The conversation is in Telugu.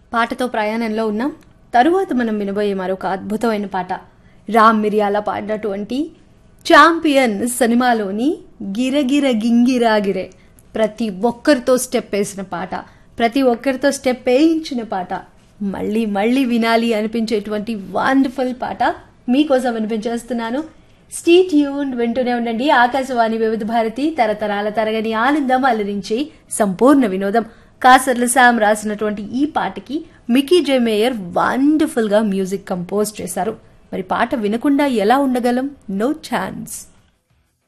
పాటతో ప్రయాణంలో ఉన్నాం తరువాత మనం వినబోయే మరొక అద్భుతమైన పాట రామ్ మిరియాల పాడినటువంటి ఛాంపియన్ సినిమాలోని గిరగిర గింగిరాగిరే ప్రతి ఒక్కరితో స్టెప్ వేసిన పాట ప్రతి ఒక్కరితో స్టెప్ వేయించిన పాట మళ్ళీ మళ్ళీ వినాలి అనిపించేటువంటి వండర్ఫుల్ పాట మీకోసం వినిపించేస్తున్నాను స్టీ ట్యూన్ వింటూనే ఉండండి ఆకాశవాణి వివిధ భారతి తరతరాల తరగని ఆనందం అలరించి సంపూర్ణ వినోదం కాసర్ల శామ్ రాసినటువంటి ఈ పాటకి మికీ జే మేయర్ వండర్ఫుల్ గా మ్యూజిక్ కంపోజ్ చేశారు మరి పాట వినకుండా ఎలా ఉండగలం నో ఛాన్స్